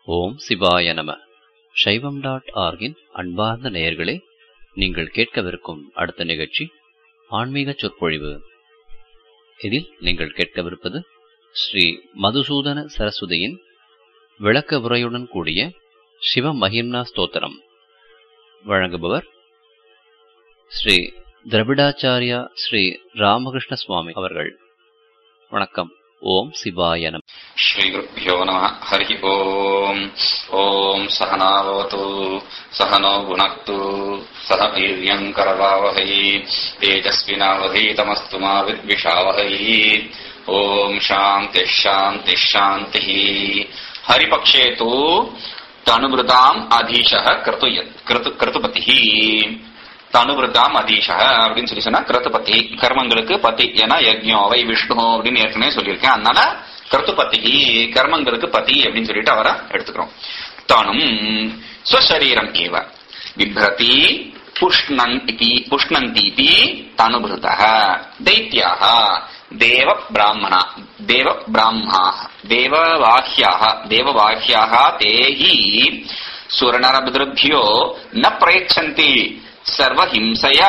ஓம் சிவாய நம சைவம் டாட் ஆர்கின் அன்பார்ந்த நேயர்களே நீங்கள் கேட்கவிருக்கும் அடுத்த நிகழ்ச்சி ஆன்மீக சொற்பொழிவு இதில் நீங்கள் கேட்கவிருப்பது ஸ்ரீ மதுசூதன சரஸ்வதியின் விளக்க உரையுடன் கூடிய சிவ மகிம்னா ஸ்தோத்திரம் வழங்குபவர் ஸ்ரீ திரவிடாச்சாரியா ஸ்ரீ ராமகிருஷ்ண சுவாமி அவர்கள் வணக்கம் ஓம் சிவாய நம श्रीगुरुभ्यो नमः हरिः ओम् ॐ सहनावतु सहनो भुनक्तु सह वीर्यम् करवावहै तेजस्विनावधीतमस्तु मा विद्विषावहै ॐ शान्तिः शान्तिः शान्तिः हरिपक्षे तु तनुभृताम् अधीशः क्रतु क्रतु क्रतुपतिः தனுபிருத்தாம் அதீஷா அப்படின்னு சொல்லி சொன்னா கிருத்துபதி கர்மங்களுக்கு பதி ஏன்னா யஜ்யம் அவை விஷ்ணு அப்படின்னு ஏற்கனவே சொல்லியிருக்கேன் அதனால கிருத்துபதி கர்மங்களுக்கு பதி அப்படின்னு சொல்லிட்டு அவரை எடுத்துக்கிறோம் தானும் ஸ்வசரீரம் ஏவ பிப்ரதி புஷ்ணந்தி புஷ்ணந்தீதி தனுபிருத दैत्याः देव ब्राह्मणा देव ब्राह्माः देववाह्याः देववाह्याः ते हि सुरनरभद्रभ्यो न प्रयच्छन्ति सर्वहिंसया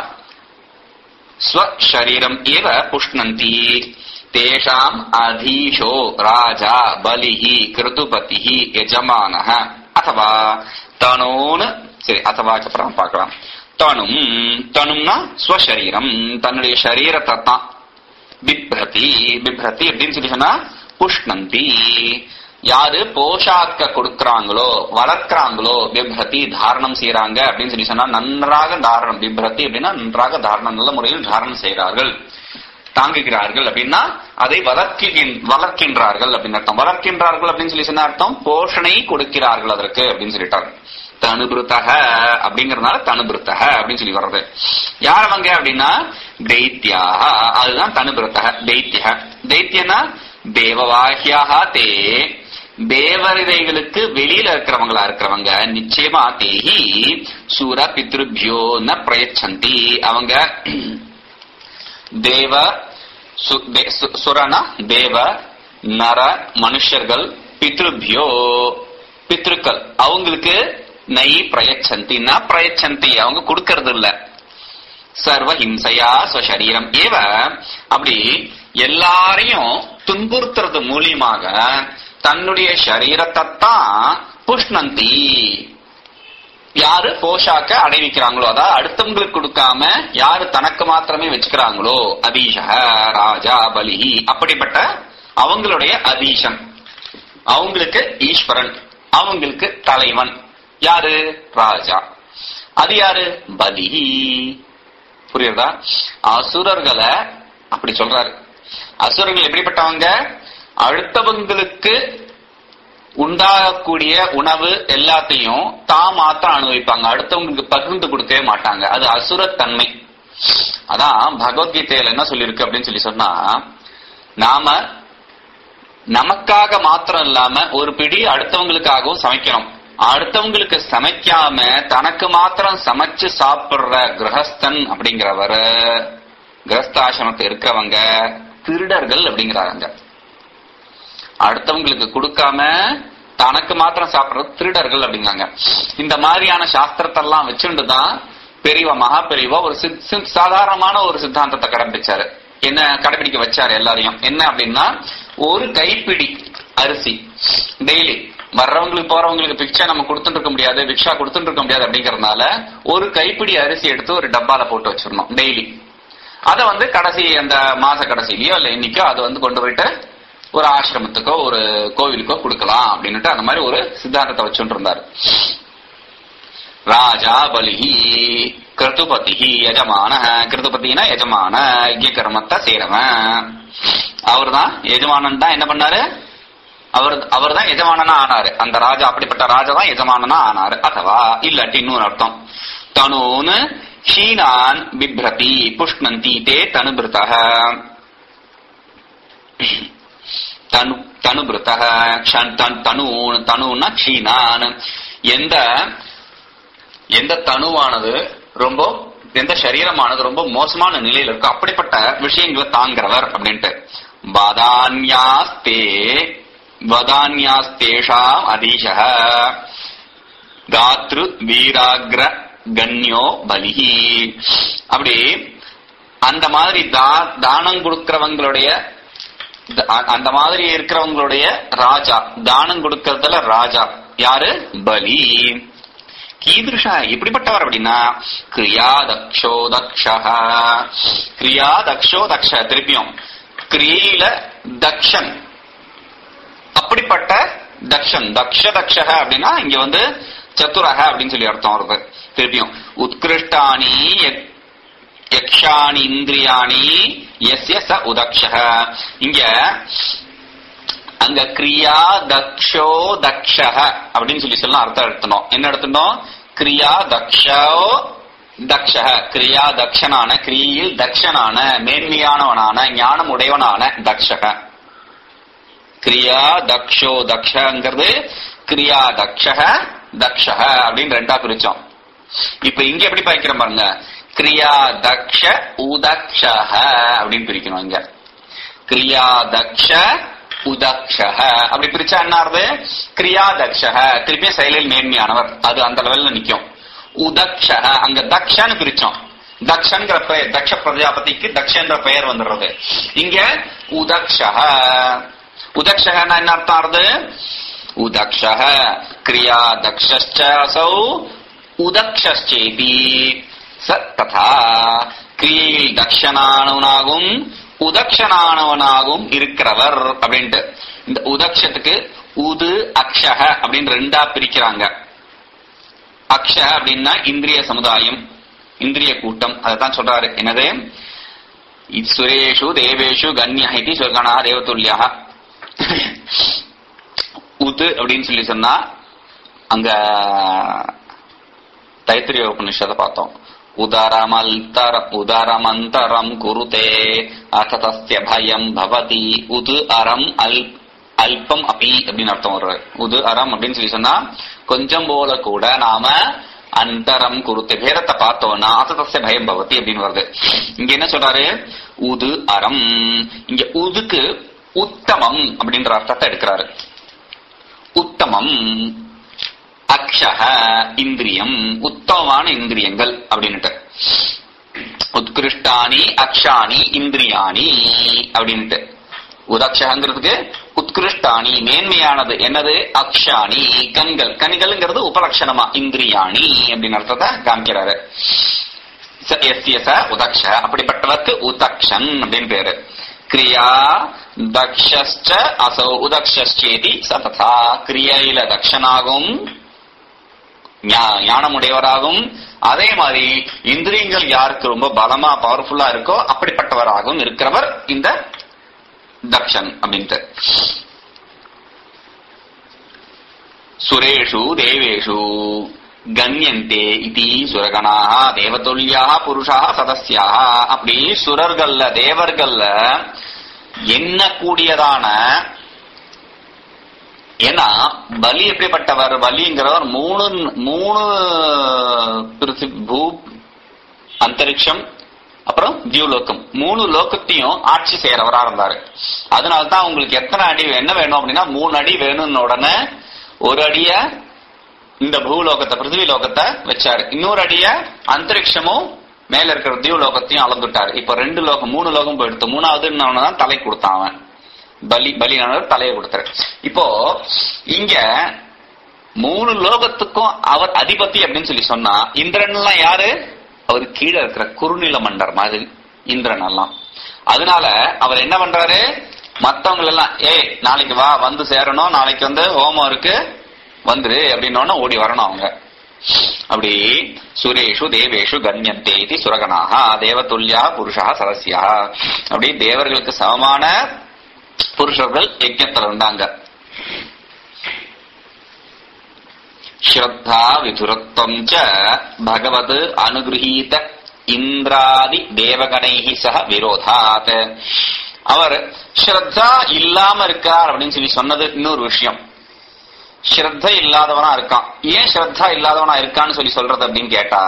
स्वशरीरम् एव पुष्णन्ति तेषाम् अधीशो राजा बलिः कृतुपतिः यजमानः अथवा தனோன்னு சரி அத்தவாக்கு அப்புறம் பார்க்கலாம் தனும் தனும்னா ஸ்வசரீரம் தன்னுடைய சரீரத்தை தான் பிப்ரதி பிப்ரதி அப்படின்னு சொல்லி சொன்னா புஷ்ணந்தி யாரு போஷாக்க கொடுக்கறாங்களோ வளர்க்கறாங்களோ பிப்ரதி தாரணம் செய்யறாங்க அப்படின்னு சொல்லி சொன்னா நன்றாக தாரணம் பிப்ரதி அப்படின்னா நன்றாக தாரணம் நல்ல முறையில் தாரணம் செய்கிறார்கள் தாங்குகிறார்கள் அப்படின்னா அதை வளர்க்கின் வளர்க்கின்றார்கள் அப்படின்னு அர்த்தம் வளர்க்கின்றார்கள் அப்படின்னு சொல்லி சொன்ன அர்த்தம் போஷணை கொடுக்கிறார்கள் அதற்கு அப்படின்னு சொல்லிட்டாங்க தனுபிருத்தக அப்படிங்கறதுனால தனுபிருத்தக அப்படின்னு சொல்லி வர்றது யார் அவங்க அப்படின்னா தைத்தியாக அதுதான் தனுபிருத்தக தைத்திய தைத்தியனா தேவவாகியாக தே தேவதைகளுக்கு வெளியில இருக்கிறவங்களா இருக்கிறவங்க நிச்சயமா தேகி சூர பித்ருபியோ ந பிரயச்சந்தி அவங்க தேவ சுரண தேவ நர மனுஷர்கள் பித்ருபியோ பித்ருக்கள் அவங்களுக்கு நை பிரயச்சந்தி ந பிரயச்சந்தி அவங்க கொடுக்கறது இல்ல சர்வ ஹிம்சையா ஸ்வசரீரம் ஏவ அப்படி எல்லாரையும் துன்புறுத்துறது மூலியமாக தன்னுடைய சரீரத்தை தான் புஷ்ணந்தி யாரு போஷாக்க அடைவிக்கிறாங்களோ அதாவது அடுத்தவங்களுக்கு கொடுக்காம யாரு தனக்கு மாத்திரமே வச்சுக்கிறாங்களோ அதீஷக ராஜா பலிஹி அப்படிப்பட்ட அவங்களுடைய அதீஷன் அவங்களுக்கு ஈஸ்வரன் அவங்களுக்கு தலைவன் யாரு ராஜா அது யாரு பலிஹி புரியுறதா அசுரர்களை அப்படி சொல்றாரு அசுரர்கள் எப்படிப்பட்டவங்க அடுத்தவங்களுக்கு உண்டாகக்கூடிய உணவு எல்லாத்தையும் தான் மாத்திரம் அனுபவிப்பாங்க அடுத்தவங்களுக்கு பகிர்ந்து கொடுக்கவே மாட்டாங்க அது அசுரத்தன்மை அதான் பகவத்கீதையில என்ன சொல்லியிருக்கு அப்படின்னு சொல்லி சொன்னா நாம நமக்காக மாத்திரம் இல்லாம ஒரு பிடி அடுத்தவங்களுக்காகவும் சமைக்கணும் அடுத்தவங்களுக்கு சமைக்காம தனக்கு மாத்திரம் சமைச்சு சாப்பிடுற கிரகஸ்தன் அப்படிங்கிறவர் கிரகஸ்தாசிரமத்தை இருக்கிறவங்க திருடர்கள் அப்படிங்கிறாங்க அடுத்தவங்களுக்கு கொடுக்காம தனக்கு மாத்திரம் சாப்பிடுறது திருடர்கள் அப்படிங்காங்க இந்த மாதிரியான சாஸ்திரத்தெல்லாம் வச்சுட்டு தான் பெரியவா மகா பெரியவா ஒரு சாதாரணமான ஒரு சித்தாந்தத்தை கடைபிடிச்சாரு என்ன கடைபிடிக்க வச்சாரு எல்லாரையும் என்ன அப்படின்னா ஒரு கைப்பிடி அரிசி டெய்லி வர்றவங்களுக்கு போறவங்களுக்கு பிக்சா நம்ம கொடுத்துட்டு இருக்க முடியாது பிக்ஷா கொடுத்துட்டு இருக்க முடியாது அப்படிங்கறதுனால ஒரு கைப்பிடி அரிசி எடுத்து ஒரு டப்பால போட்டு வச்சிடணும் டெய்லி அதை வந்து கடைசி அந்த மாச கடைசிலயோ இல்ல இன்னைக்கோ அதை வந்து கொண்டு போயிட்டு ஒரு ஆசிரமத்துக்கோ ஒரு கோவிலுக்கோ கொடுக்கலாம் அப்படின்னுட்டு அந்த மாதிரி ஒரு சித்தாந்தத்தை வச்சுட்டு இருந்தாரு ராஜா பலிஹி கிருத்துபதி யஜமான கிருத்துபத்தினா யஜமான யஜ்ய கர்மத்தை செய்யறவன் அவர் தான் எஜமானன் தான் என்ன பண்ணாரு அவர் அவர் தான் எஜமானனா ஆனாரு அந்த ராஜா அப்படிப்பட்ட ராஜா தான் எஜமானனா ஆனாரு அதுவா இல்லாட்டி இன்னொரு அர்த்தம் தனூன் ஷீனான் பிப்ரதி புஷ்ணந்தி தே தனுபிருத்தக தனு தனுபிருத்தக தனு தனுன்னா க்ஷீனான் எந்த எந்த தனுவானது ரொம்ப எந்த சரீரமானது ரொம்ப மோசமான நிலையில இருக்கோ அப்படிப்பட்ட விஷயங்களை தாங்கிறவர் அப்படின்ட்டு பாதான்யாஸ்தே வதான்யாஸ்தேஷாம் அதீஷः தாத்ரு வீராக்ர கண்யோ பலிஹி அப்படி அந்த மாதிரி தா- தானம் கொடுக்கிறவங்களுடைய த- அந்த மாதிரி இருக்கிறவங்களுடைய ராஜா தானம் கொடுக்கறதுல ராஜா யாரு பலி கீதிருஷா எப்படிப்பட்டவர் அப்படின்னா கிரியா தக்ஷோ தக்ஷ கிரியா தக்ஷோ தக்ஷ திருப்பியும் கிரியையில தக்ஷன் அப்படிப்பட்ட தக்ஷன் தக்ஷ தக்ஷக அப்படின்னா இங்க வந்து சத்துரக அப்படின்னு சொல்லி அர்த்தம் வருது திருப்பியும் உத்கிருஷ்டானி யக்- யக்ஷாணி இந்திரியாணி எஸ்ய ச உதக்ஷக இங்க அங்க கிரியா தக்ஷோ தக்ஷக அப்படின்னு சொல்லி சொல்லலாம் அர்த்தம் எடுத்தணும் என்ன எடுத்துட்டோம் கிரியா தக்ஷோ தக்ஷக கிரியா தக்ஷனான கிரியில் தக்ஷனான மேன்மையானவனான ஞானம் உடையவனான தக்ஷக கிரியா தக்ஷோ தக்ஷங்கிறது கிரியா தக்ஷக தக்ஷக அப்படின்னு ரெண்டா பிரிச்சோம் இப்ப இங்க எப்படி பாய்க்கிறோம் பாருங்க கிரியா தக்ஷ உதக்ஷக அப்படின்னு பிரிக்கணும் இங்க கிரியா தக்ஷ உதக்ஷக அப்படி பிரிச்சா என்ன ஆறுது கிரியா தக்ஷக திருப்பியும் செயலில் மேன்மையானவர் அது அந்த லெவல்ல நிக்கும் உதக்ஷக அங்க தக்ஷன்னு பிரிச்சோம் தக்ஷங்கிற பெயர் தக்ஷ பிரஜாபதிக்கு தக்ஷன்ற பெயர் வந்துடுறது இங்க உதக்ஷக உதக்ஷகன்னா என்ன அர்த்தம் ஆறுது உதக்ஷக கிரியா தக்ஷ அசௌ உதக்ஷேபி ச ததா கிரியையில் தக்ஷனானவனாகவும் உதக்ஷனானவனாகவும் இருக்கிறவர் அப்படின்ட்டு இந்த உதக்ஷத்துக்கு உது அக்ஷக அப்படின்னு ரெண்டா பிரிக்கிறாங்க அக்ஷ அப்படின்னா இந்திரிய சமுதாயம் இந்திரிய கூட்டம் அதைத்தான் சொல்றாரு என்னது இத் சுரேஷு தேவேஷு கன்யா இது சொர்கணா தேவதுல்யா உது அப்படின்னு சொல்லி சொன்னா அங்க தைத்திரிய உபனிஷத்தை பார்த்தோம் உதரமல்தர உதரமந்தரம் குருதே அத தஸ்ய பயம் பவதி உது அறம் அல் அல்பம் அபி அப்படின்னு அர்த்தம் வருது உது அறம் அப்படின்னு சொல்லி சொன்னா கொஞ்சம் போல கூட நாம அந்தரம் குருத்து பேரத்தை பார்த்தோம்னா அசதஸ்ய பயம் பவதி அப்படின்னு வருது இங்க என்ன சொல்றாரு உது அறம் இங்க உதுக்கு உத்தமம் அப்படின்ற அர்த்தத்தை எடுக்கிறாரு உத்தமம் அக்ஷக இந்திரியம் உத்தமமான இந்திரியங்கள் அப்படின்னுட்டு உத்கிருஷ்டானி அக்ஷாணி இந்திரியாணி அப்படின்ட்டு உதக்ஷங்கிறதுக்கு உத்கிருஷ்டாணி மேன்மையானது என்னது அக்ஷாணி கண்கள் கண்கள்ங்கிறது உபலட்சணமா இந்திரியாணி அப்படின்னு அர்த்தத்தை காமிக்கிறாரு ச- எஸ்ய ச உதக்ஷ அப்படிப்பட்டவருக்கு உதக்ஷன் அப்படின்னு பேரு கிரியா தக்ஷஸ்ச அசௌ உதக்ஷேதி சததா கிரியையில தக்ஷனாகவும் ஞா- ஞானமுடையவராகவும் அதே மாதிரி இந்திரியங்கள் யாருக்கு ரொம்ப பலமா பவர்ஃபுல்லா இருக்கோ அப்படிப்பட்டவராகவும் இருக்கிறவர் இந்த தக்ஷன் அப்படின்ட்டு சுரேஷு தேவேஷு கண்யந்தே இதி சுரகணாக தேவதுல்யாக புருஷாக சதஸ்யாக அப்படி சுரர்கள்ல தேவர்கள்ல எண்ணக்கூடியதான ஏன்னா பலி எப்படிப்பட்டவர் பலிங்கிறவர் மூணு மூணு பிருத்தி- பூ அந்தரிக்ஷம் அப்புறம் தியூலோகம் மூணு லோகத்தையும் ஆட்சி செய்யறவரா இருந்தாரு அதனாலதான் உங்களுக்கு எத்தனை அடி என்ன வேணும் அப்படின்னா மூணு அடி வேணும்னு உடனே ஒரு அடிய இந்த பூலோகத்தை பிருத்திவி லோகத்தை வச்சாரு இன்னொரு அடிய அந்தரிக்ஷமும் மேல இருக்கிற தியூலோகத்தையும் அளந்துட்டாரு இப்ப ரெண்டு லோகம் மூணு லோகம் போயிடுத்து மூணாவது தான் தலை கொடுத்தான் அவன் பலி பலியானவர் தலையை கொடுத்தாரு இப்போ இங்க மூணு லோகத்துக்கும் அவர் அதிபதி அப்படின்னு சொல்லி சொன்னா இந்திரன் எல்லாம் யாரு அவர் கீழே இருக்கிற குறுநில மண்டர் மாதிரி இந்திரன் எல்லாம் அதனால அவர் என்ன பண்றாரு மத்தவங்க எல்லாம் ஏய் நாளைக்கு வா வந்து சேரணும் நாளைக்கு வந்து ஹோமம் இருக்கு வந்துரு அப்படின்னு ஓடி வரணும் அவங்க அப்படி சுரேஷு தேவேஷு கண்யந்தே இது சுரகனாக தேவதுல்யா புருஷா சரஸ்யா அப்படி தேவர்களுக்கு சமமான புருஷர்கள் யஜ்ஞத்துல இருந்தாங்க ஸ்ரத்தா விதுரத்வம் ச பகவத் அனுகிரகீத இந்திராதி தேவகணைஹி சக விரோதாத் அவர் ஸ்ரத்தா இல்லாம இருக்கார் அப்படின்னு சொல்லி சொன்னது இன்னொரு விஷயம் ஸ்ரத்த இல்லாதவனா இருக்கான் ஏன் ஸ்ரத்தா இல்லாதவனா இருக்கான்னு சொல்லி சொல்றது அப்படின்னு கேட்டா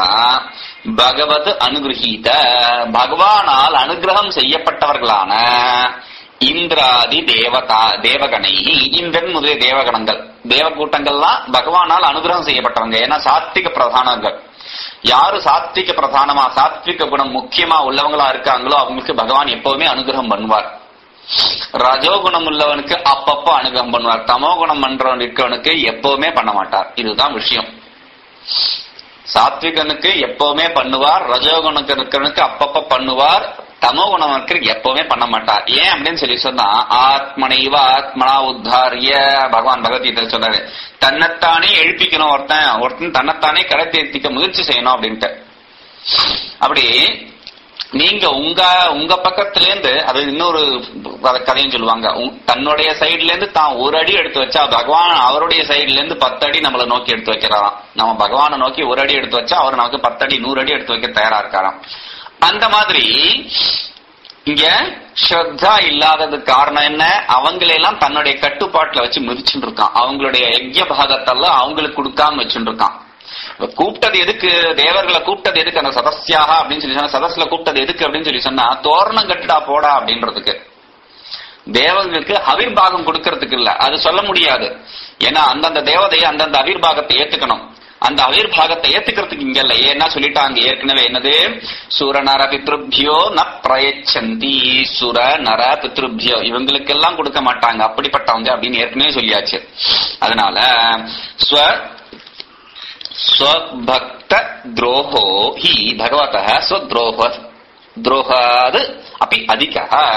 பகவத் அனுகிரகீத பகவானால் அனுகிரகம் செய்யப்பட்டவர்களான இந்திராதி தேவதா தேவகணை இந்திரன் முதலிய தேவகணங்கள் தேவக்கூட்டங்கள்லாம் பகவானால் அனுகிரகம் செய்யப்பட்டவங்க ஏன்னா சாத்விக பிரதானங்கள் யாரு சாத்விக பிரதானமா சாத்விக குணம் முக்கியமா உள்ளவங்களா இருக்காங்களோ அவங்களுக்கு பகவான் எப்பவுமே அனுகிரகம் பண்ணுவார் ரஜோகுணம் உள்ளவனுக்கு அப்பப்போ அனுகிரகம் பண்ணுவார் தமோ குணம் பண்றவன் இருக்கவனுக்கு எப்பவுமே பண்ண மாட்டார் இதுதான் விஷயம் சாத்விகனுக்கு எப்பவுமே பண்ணுவார் ரஜோகுணக்கு இருக்கிறவனுக்கு அப்பப்ப பண்ணுவார் தமோ குணம் இருக்கிற எப்பவுமே பண்ண மாட்டார் ஏன் அப்படின்னு சொல்லி சொன்னா ஆத்மனைவ ஆத்மனா உத்தாரிய பகவான் பகவத்கீதை சொன்னாரு தன்னைத்தானே எழுப்பிக்கணும் ஒருத்தன் ஒருத்தன் தன்னைத்தானே கடை தேர்த்திக்க முயற்சி செய்யணும் அப்படின்ட்டு அப்படி நீங்க உங்க உங்க பக்கத்துல இருந்து அது இன்னொரு கதை- கதையும் சொல்லுவாங்க உங்- தன்னுடைய சைடுல இருந்து தான் ஒரு அடி எடுத்து வச்சா பகவான் அவருடைய சைடுல இருந்து பத்து அடி நம்மள நோக்கி எடுத்து வைக்கிறாராம் நம்ம பகவானை நோக்கி ஒரு அடி எடுத்து வச்சா அவர் நமக்கு பத்து அடி நூறு அடி எடுத்து வைக்க தயாரா இருக்காராம் அந்த மாதிரி இங்க ஸ்ரத்தா இல்லாததுக்கு காரணம் என்ன அவங்களையெல்லாம் தன்னுடைய கட்டுப்பாட்டுல வச்சு மிதிச்சுட்டு இருக்கான் அவங்களுடைய யஜ்ய பாகத்தெல்லாம் அவங்களுக்கு கொடுக்காம வச்சுட்டு இருக்கான் இப்ப கூப்பிட்டது எதுக்கு தேவர்களை கூப்பிட்டது எதுக்கு அந்த சதஸ்யாக அப்படின்னு சொல்லி சொன்னா சதஸ்ல கூப்பிட்டது எதுக்கு அப்படின்னு சொல்லி சொன்னா தோரணம் கட்டுடா போடா அப்படின்றதுக்கு தேவர்களுக்கு அவிர்பாகம் கொடுக்கறதுக்கு இல்ல அது சொல்ல முடியாது ஏன்னா அந்தந்த தேவதையை அந்தந்த அவிர்பாகத்தை ஏத்துக்கணும் அந்த அவிர்பாகத்தை ஏத்துக்கிறதுக்கு இங்க இல்ல ஏன்னா சொல்லிட்டாங்க ஏற்கனவே என்னது சுர நர பித்ருபியோ ந பிரயச்சந்தி சுர நர பித்ருபியோ இவங்களுக்கெல்லாம் கொடுக்க மாட்டாங்க அப்படிப்பட்டவங்க அப்படின்னு ஏற்கனவே சொல்லியாச்சு அதனால ஸ்வ ஸ்வபக்த துரோகோ ஹி பகவத ஸ்வத்ரோஹ துரோகாது அப்படி அதிக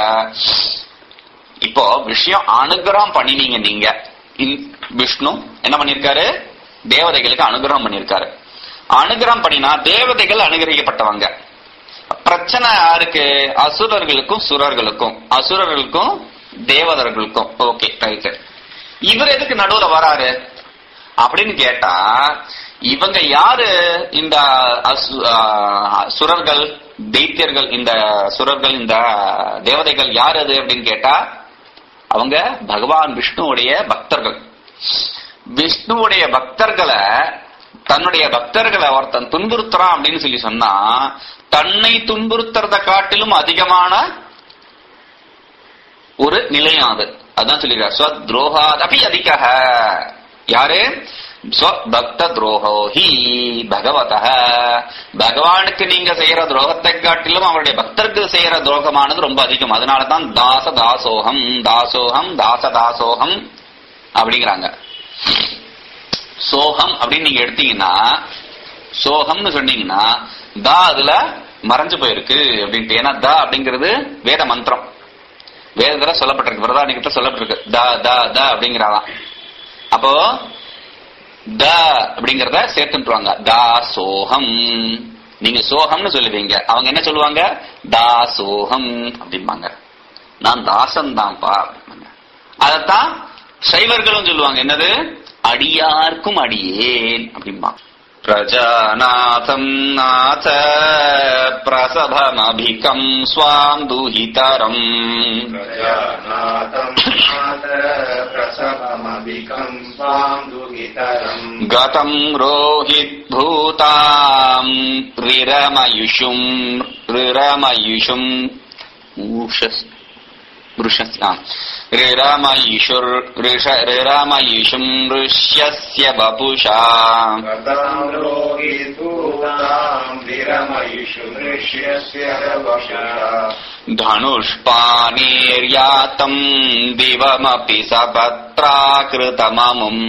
இப்போ விஷயம் அனுகிரகம் பண்ணினீங்க நீங்க இந்- விஷ்ணு என்ன பண்ணிருக்காரு தேவதைகளுக்கு அனுகிரகம் பண்ணிருக்காரு அனுகிரகம் பண்ணினா தேவதைகள் அனுகிரகிக்கப்பட்டவங்க பிரச்சனை யாருக்கு அசுரர்களுக்கும் சுரர்களுக்கும் அசுரர்களுக்கும் தேவதர்களுக்கும் ஓகே ரைட் இவர் எதுக்கு நடுவுல வராரு அப்படின்னு கேட்டா இவங்க யாரு இந்த அசு- ஆ, சுரர்கள் தைத்தியர்கள் இந்த சுரர்கள் இந்த தேவதைகள் யார் அது அப்படின்னு கேட்டா அவங்க பகவான் விஷ்ணுவுடைய பக்தர்கள் விஷ்ணுவுடைய பக்தர்களை தன்னுடைய பக்தர்களை ஒருத்தன் துன்புறுத்துறான் அப்படின்னு சொல்லி சொன்னா தன்னை துன்புறுத்துறத காட்டிலும் அதிகமான ஒரு நிலையம் அது அதான் சொல்லிருக்கார் ஸ்வத்ரோகாத் அபி அதிக யாரு ஸ்வபக்த துரோகோ ஹி பகவத பகவானுக்கு நீங்க செய்யற துரோகத்தை காட்டிலும் அவருடைய பக்தருக்கு செய்யற துரோகமானது ரொம்ப அதிகம் அதனாலதான் தாச தாசோகம் தாசோகம் தாச தாசோகம் அப்படிங்கிறாங்க சோகம் அப்படின்னு நீங்க எடுத்தீங்கன்னா சோகம்னு சொன்னீங்கன்னா தா அதுல மறைஞ்சு போயிருக்கு அப்படின்ட்டு ஏன்னா தா அப்படிங்கிறது வேத மந்திரம் வேதத்துல சொல்லப்பட்டிருக்கு பிரதானிகத்துல சொல்லப்பட்டிருக்கு த த த அப்படிங்கிறாலாம் அப்போ த அப்படிங்கறத சேர்த்துட்டுருவாங்க தா சோகம் நீங்க சோகம்னு சொல்லுவீங்க அவங்க என்ன சொல்லுவாங்க தா சோகம் அப்படிம்பாங்க நான் தாசன் தான்ப்பா அப்படிம்பாங்க அதத்தான் சைவர்களும் சொல்லுவாங்க என்னது அடியார்க்கும் அடியேன் அப்படிம்பாங்க பிரஜாநாதம் நாத பிரசபமபிகம் ஸ்வாம் துஹிதரம் प्रजानाथम् नाथ प्रसवमभिकम् स्वाम् दुहितरम् गतम् रोहिद्भूताम् रिरमयुषुम् रिरमयुषुम् ऊषस् वृषस् आ, रिरमयुषुर् ऋष रिरमयुषुम् ऋष्यस्य वपुषा गताम् रोहितूताम् विरमयुषु दृश्यस्य वशा धनुष्पाणेर्यातम् दिवमपि सपत्राकृतममुम्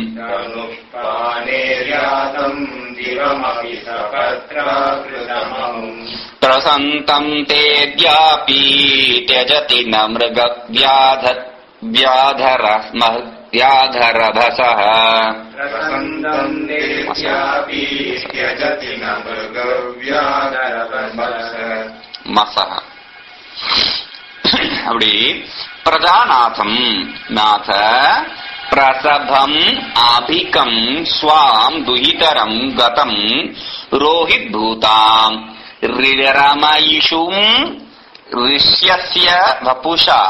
धनुष्पाणेर्यातम् दिवमपि सपत्राकृतमम् प्रसन्तम् तेऽद्यापि त्यजति न मृगव्याध व्याधर व्याधरभसः प्रसन्दम् देव्यापि त्यजति न मृगव्याधरवस மசக அப்படி பிரஜாநாதம் நாத பிரசபம் அபிகம் ஸ்வாம் துஹிதரம் கதம் ரோஹித் பூதாம் ரிரமயிஷும் ரிஷ்யஸ்ய வபுஷா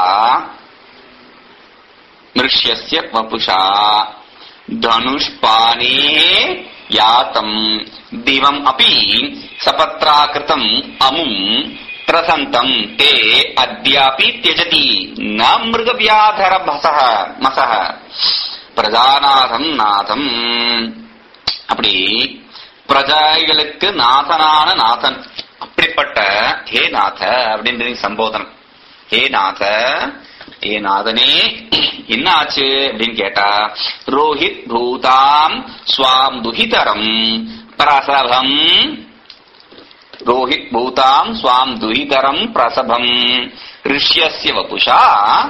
மிருஷ்யஸ்ய வபுஷா धनुष्पाने यातम् दिवम् अपि सपत्राकृतम् अमुम् பிரசந்தம் தே அத்யாபி தியஜதி ந மிருகவியாதர மசக மசக பிரஜாநாதம் நாதம் அப்படி பிரஜைகளுக்கு நாதனான நாதன் அப்படிப்பட்ட ஹே நாத அப்படின்றது சம்போதனம் ஹே நாத ஏ நாதனே என்ன ஆச்சு அப்படின்னு கேட்டா ரோஹித் பூதாம் ஸ்வாம் துஹிதரம் பிரசவம் ரோஹித் பூதாம் ஸ்வாம் துஹிதரம் பிரசபம் ரிஷ்யஸ்ய வபுஷா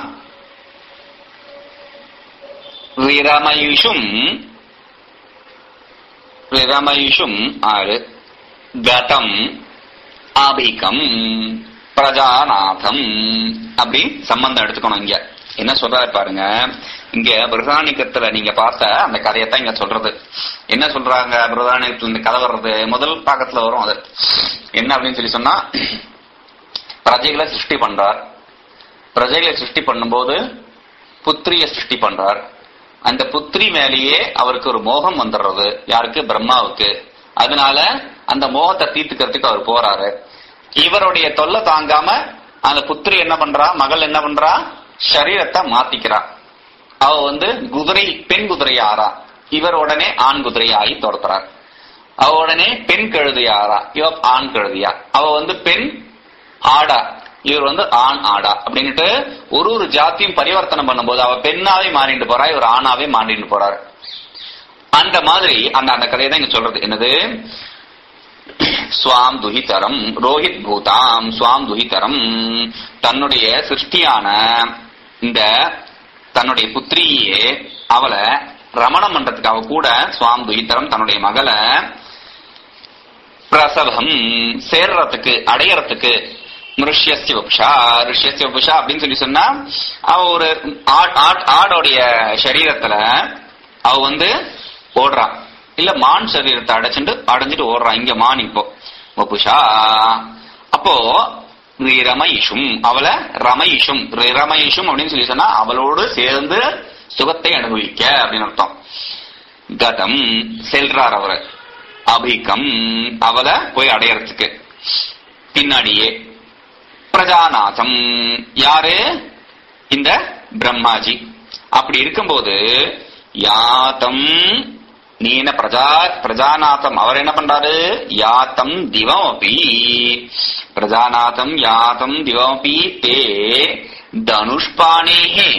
விரமயுஷும் விரமயுஷும் ஆறு கதம் அபிகம் பிரஜாநாதம் அப்படி சம்பந்தம் எடுத்துக்கணும் இங்க என்ன சொல்றாரு பாருங்க இங்க பிரதானிக்கத்துல நீங்க பார்த்த அந்த கதையத்தான் இங்க சொல்றது என்ன சொல்றாங்க பிரதானிக்கத்துல இந்த கதை வர்றது முதல் பாகத்துல வரும் அது என்ன அப்படின்னு சொல்லி சொன்னா பிரஜைகளை சிருஷ்டி பண்றார் பிரஜைகளை சிருஷ்டி பண்ணும்போது புத்திரிய சிருஷ்டி பண்றார் அந்த புத்திரி மேலேயே அவருக்கு ஒரு மோகம் வந்துடுறது யாருக்கு பிரம்மாவுக்கு அதனால அந்த மோகத்தை தீர்த்துக்கிறதுக்கு அவர் போறாரு இவருடைய தொல்லை தாங்காம அந்த புத்திரி என்ன பண்றா மகள் என்ன பண்றா சரீரத்தை மாத்திக்கிறா அவ வந்து குதிரை பெண் குதிரை ஆறா இவர் உடனே ஆண் குதிரை ஆகி துரத்துறார் அவ உடனே பெண் கழுதியாரா இவ ஆண் கழுதியா அவ வந்து பெண் ஆடா இவர் வந்து ஆண் ஆடா அப்படின்னுட்டு ஒரு ஒரு ஜாத்தியும் பரிவர்த்தனை பண்ணும்போது அவ பெண்ணாவே மாறிட்டு போறா இவர் ஆணாவே மாறிட்டு போறாரு அந்த மாதிரி அந்த அந்த கதையை தான் இங்க சொல்றது என்னது சுவாம் துஹிதரம் ரோஹித் பூதாம் சுவாம் துஹிதரம் தன்னுடைய சிருஷ்டியான இந்த தன்னுடைய புத்திரியே அவளை ரமணம் பண்றதுக்கு அவ கூட சுவாம் துஹிதரம் தன்னுடைய மகளை பிரசவம் சேர்றதுக்கு அடையறதுக்கு மிருஷ்யஸ்ய வபுஷா ரிஷ்யஸ்ய வபுஷா அப்படின்னு சொல்லி சொன்னா அவ ஒரு ஆட்- ஆட்- ஆடோடைய சரீரத்துல அவ வந்து ஓடுறா இல்ல மான் சரீரத்தை அடைச்சிட்டு அடைஞ்சிட்டு ஓடுறா இங்க மான் இப்போ வபுஷா அப்போ ரமயிஷும் அவளை ரமயிஷும் ரமயிஷும் அப்படின்னு சொல்லி சொன்னா அவளோடு சேர்ந்து சுகத்தை அனுபவிக்க அப்படின்னு அர்த்தம் கதம் செல்றார் அவரு அபிகம் அவளை போய் அடையறதுக்கு பின்னாடியே பிரஜாநாதம் யாரு இந்த பிரம்மாஜி அப்படி இருக்கும்போது யாத்தம் நீ என்ன பிரஜா பிரஜாநாதம் அவர் என்ன பண்றாரு யாத்தம் திவம் அப்பி பிரஜாநாதம் யாத்தம் திவம் அப்பி தே தனுஷ்பாணேஹே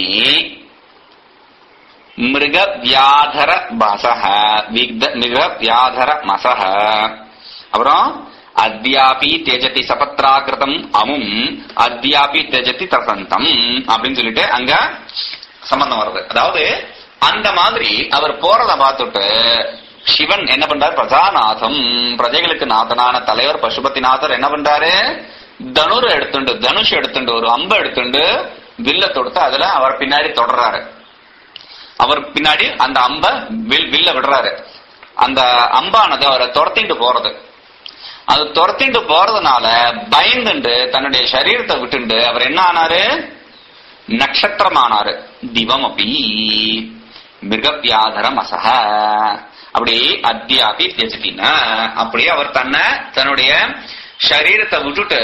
மிருக வியாதர மசக மிருக வியாதர மசக அப்புறம் அத்தியாபி தெஜதி சபத்ராகிருதம் அமும் அத்தியாபி தெஜதி தசந்தம் அப்படின்னு சொல்லிட்டு அங்க சம்பந்தம் வருது அதாவது அந்த மாதிரி அவர் போறத பார்த்துட்டு சிவன் என்ன பண்றாரு பிரஜாநாதம் பிரஜைகளுக்கு நாதனான தலைவர் பசுபதிநாதர் என்ன பண்றாரு தனுர் எடுத்துண்டு தனுஷ் எடுத்துண்டு ஒரு அம்பு எடுத்துண்டு வில்ல தொடுத்து அதுல அவர் பின்னாடி தொடர்றாரு அவர் பின்னாடி அந்த அம்ப வில் வில்ல விடுறாரு அந்த அம்பானது அவரை துரத்திட்டு போறது அது துரத்திட்டு போறதுனால பயந்துண்டு தன்னுடைய சரீரத்தை விட்டுண்டு அவர் என்ன ஆனாரு நட்சத்திரமானாரு திவம் அப்படி மிருகவியாதரம் அசக அப்படி அத்தியாபி தியஜதின அப்படியே அவர் தன்னை தன்னுடைய சரீரத்தை விட்டுட்டு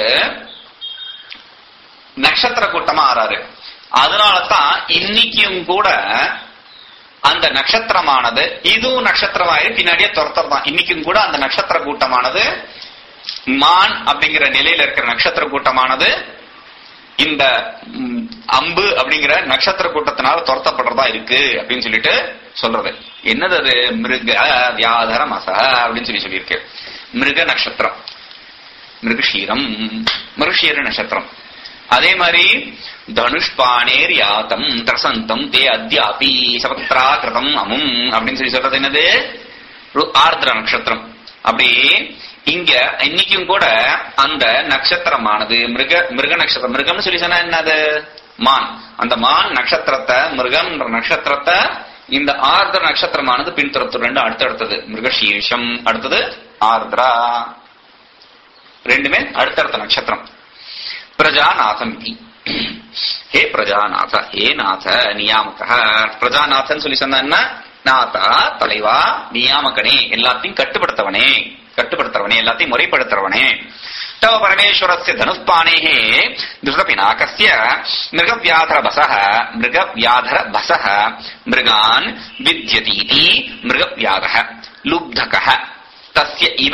நட்சத்திர கூட்டமா ஆறாரு அதனாலதான் இன்னைக்கும் கூட அந்த நட்சத்திரமானது இதுவும் நட்சத்திரமாயி பின்னாடியே துரத்துறதான் இன்னைக்கும் கூட அந்த நட்சத்திர கூட்டமானது மான் அப்படிங்கிற நிலையில இருக்கிற நட்சத்திர கூட்டமானது இந்த ம், அம்பு அப்படிங்கிற நட்சத்திர கூட்டத்தினால துரத்தப்படுறதா இருக்கு அப்படின்னு சொல்லிட்டு சொல்றது என்னது அது மிருக வியாதர மச அப்படின்னு சொல்லி சொல்லியிருக்கு மிருக நட்சத்திரம் மிருகஷீரம் மிருகஷீர நட்சத்திரம் அதே மாதிரி தனுஷ்பானேர் யாத்தம் திரசந்தம் தே அத்தியாபி சபத்ரா கிருதம் அமும் அப்படின்னு சொல்லி சொல்றது என்னது ரு- ஆர்திர நட்சத்திரம் அப்படி இங்க இன்னைக்கும் கூட அந்த நட்சத்திரமானது மிருக மிருக நட்சத்திரம் மிருகம்னு சொல்லி சொன்னா என்னது மான் அந்த மான் நட்சத்திரத்தை மிருகம்ன்ற நட்சத்திரத்தை இந்த ஆர்திர நட்சத்திரமானது பின்தொடர்த்து ரெண்டு அடுத்தடுத்தது மிருகசீரிஷம் அடுத்தது ஆர்திரா ரெண்டுமே அடுத்தடுத்த நட்சத்திரம் பிரஜாநாதம் இதி. ஹே பிரஜாநாத ஹே நாத நியாமக பிரஜாநாதன் சொல்லி சொன்னா என்ன நாதா தலைவா நியாமகனே எல்லாத்தையும் கட்டுப்படுத்தவனே கட்டுப்படுத்துறவனே எல்லாத்தையும் முறைப்படுத்துறவனே तव परमेश्वरस्य धनुष्पाणेः धृतपिनाकस्य मृगव्याधरभसः मृगव्याधरभसः मृगान् विद्यतीति मृगव्याधः लुब्धकः तस्य इव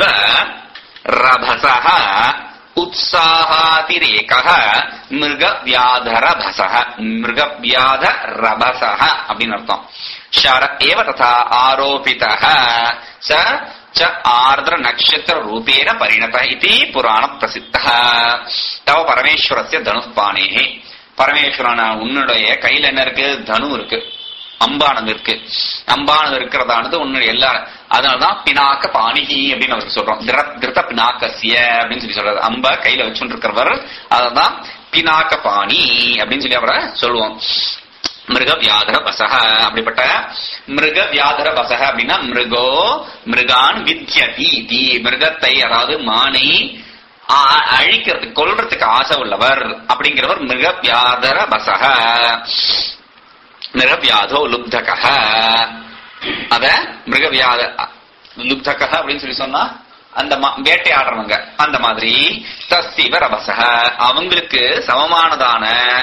रभसः उत्साहातिरेकः मृगव्याधरभसः मृगव्याधरभसः அப்படின்னு அர்த்தம் शर एव तथा आरोपितः स च आर्द्र नक्षत्र रूपेण परिणतः इति पुराण प्रसिद्धः तव பரமேஸ்வரஸ்ய தனுஷ்பாணேः பரமேஸ்வரன உன்னுடைய கையில என்ன இருக்கு தனு இருக்கு அம்பானது இருக்கு அம்பானது இருக்கிறதானது உன்னுடைய எல்லா அதனாலதான் பினாக்க பாணிகி அப்படின்னு அவருக்கு சொல்றோம் திர- திருத்த பினாக்கசிய அப்படின்னு சொல்லி சொல்றாரு அம்ப கையில வச்சுட்டு இருக்கிறவர் அததான் பினாக்க பாணி அப்படின்னு சொல்லி அவரை சொல்லுவோம் மிருக வியாதர பசக அப்படிப்பட்ட மிருக வியாதர பசக அப்படின்னா மிருகோ மிருகான் வித்யதி தி மிருகத்தை அதாவது மானை ஆ- அழிக்கிறதுக்கு கொல்றதுக்கு ஆசை உள்ளவர் அப்படிங்கிறவர் மிருக வியாதர பசக மிருகவியாதோ லுப்தக அத மிருகவியாத லுப்தக அப்படின்னு சொல்லி சொன்னா அந்த மா- வேட்டையாடுறவங்க அந்த மாதிரி தஸ்திவ ரபசக அவங்களுக்கு சமமானதான